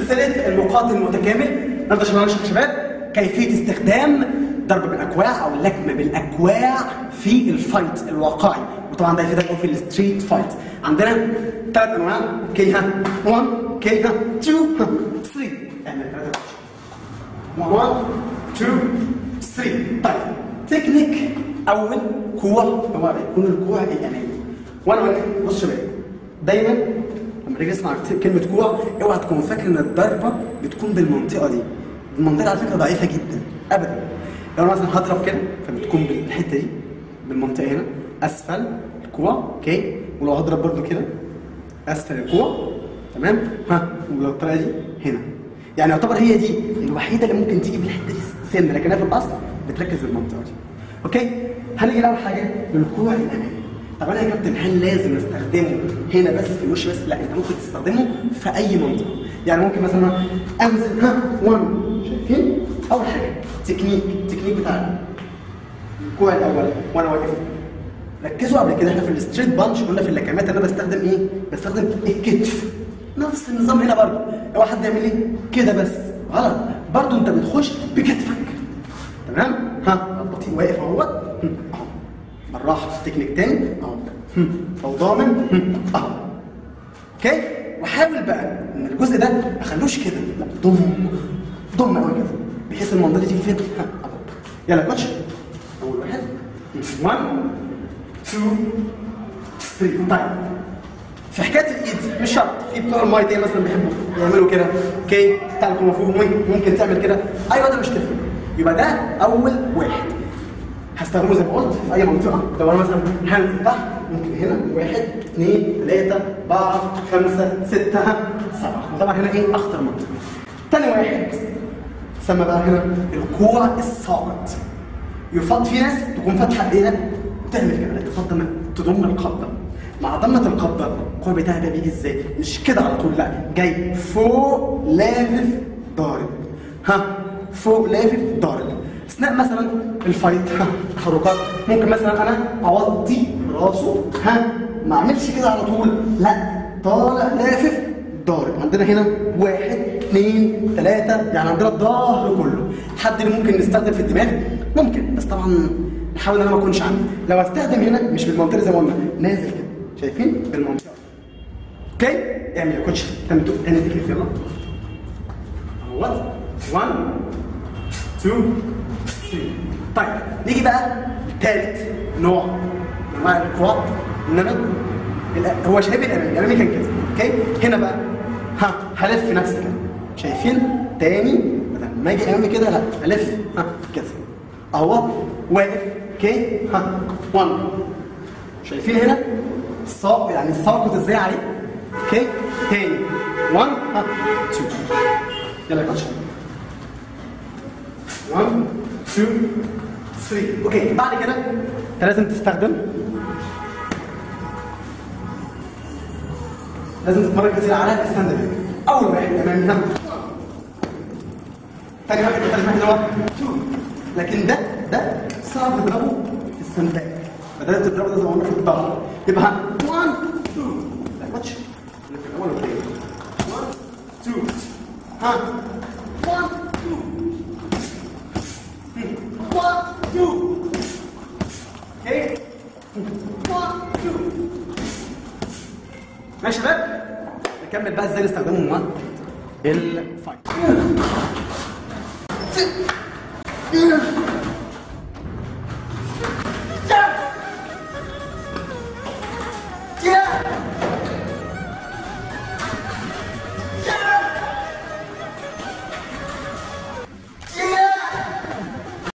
سلسله المقاتل المتكامل نبدا شباب نشرح يا شباب كيفيه استخدام ضرب بالاكواع او اللكم بالاكواع في الفايت الواقعي وطبعا ده يفيدك قوي في الستريت فايت عندنا ثلاث انواع كي ها 1 كي ها 2 ها 3 اعمل ثلاثه 1 2 3 طيب تكنيك اول كوع هو بيكون الكوع الامامي وانا واقف بص يا شباب دايما لما تيجي تسمع كلمه كوع اوعى تكون فاكر ان الضربه بتكون بالمنطقه دي المنطقه على فكره ضعيفه جدا ابدا لو انا مثلا هضرب كده فبتكون بالحته دي بالمنطقه هنا اسفل الكوع اوكي ولو هضرب برده كده اسفل الكوع تمام ها ولو الطريقه دي هنا يعني يعتبر هي دي الوحيده اللي ممكن تيجي بالحته دي سن لكن هي في الاصل بتركز بالمنطقه دي اوكي هنيجي اول حاجه للكوع الامامي طب انا يا كابتن هل لازم استخدمه هنا بس في الوش بس لا انت ممكن تستخدمه في اي منطقه يعني ممكن مثلا انزل ها 1 شايفين اول حاجه تكنيك التكنيك بتاع الكوع الاول وانا واقف ركزوا قبل كده احنا في الستريت بانش قلنا في اللكمات انا بستخدم ايه بستخدم الكتف نفس النظام هنا برضه لو حد يعمل ايه كده بس غلط برضه انت بتخش بكتفك تمام ها بطيء واقف اهوت اهو بالراحه تكنيك تاني اهو او ضامن اهو اوكي وحاول بقى ان الجزء ده ما اخلوش كده لا ضم ضم قوي كده بحيث المنطقه دي تيجي فين ها اهو يلا كوتش اول واحد 1 2 3 طيب في حكايه الايد مش شرط في بتوع الماي تاني مثلا بيحبوا يعملوا كده اوكي بتاع الكونغ ممكن ممكن تعمل كده ايوه ده مش تفرق يبقى ده اول واحد هستخدمه زي ما قلت في اي منطقه لو انا مثلا هنزل تحت ممكن هنا واحد اثنين ثلاثه اربعه خمسه سته سبعه وطبعا هنا ايه اخطر منطقه تاني واحد تسمى بقى هنا الكوع الصاعد يفضل في ناس تكون فاتحه ايدها وتعمل كده لا تفضل تضم القبضه مع ضمه القبضه الكوع بتاعها ده بيجي ازاي؟ مش كده على طول لا جاي فوق لافف ضارب ها فوق لافف ضارب اثناء مثلا الفايت ها تحركات ممكن مثلا انا اوطي راسه ها ما اعملش كده على طول لا طالع لافف ضارب عندنا هنا واحد اثنين ثلاثة يعني عندنا الظهر كله حد اللي ممكن نستخدم في الدماغ ممكن بس طبعا نحاول ان انا ما اكونش عندي لو استخدم هنا مش بالمنطقة زي ما قلنا نازل كده شايفين بالمنطقة اوكي اعمل يا كوتش تاني تاني تكليف يلا اهوت 1 2 3 طيب نيجي بقى ثالث نوع من انواع الكوع ان انا الأ- هو شايف الامامي الامامي كان كده اوكي هنا بقى ها هلف نفسي كده شايفين تاني بدل ما اجي امامي كده لا الف ها كده اهو واقف اوكي ها 1 شايفين هنا الساق يعني الساقط ازاي عليه اوكي تاني 1 ها 2 يلا يا كوتش 1 2 3 اوكي بعد كده انت لازم تستخدم لازم تتمرن كتير على الستاند اب اول واحد امامي ها تاني واحد وتالت واحد هو 2 لكن ده ده صعب تضربه في الستاند اب بدل تضربه ده زي ما قلنا في الظهر يبقى ها 1 2 لا كوتش اللي في الاول والثاني 1 2 ها 1 2 1 2 اوكي 1 2 ماشي يا شباب نكمل بقى ازاي نستخدمه مع الفايت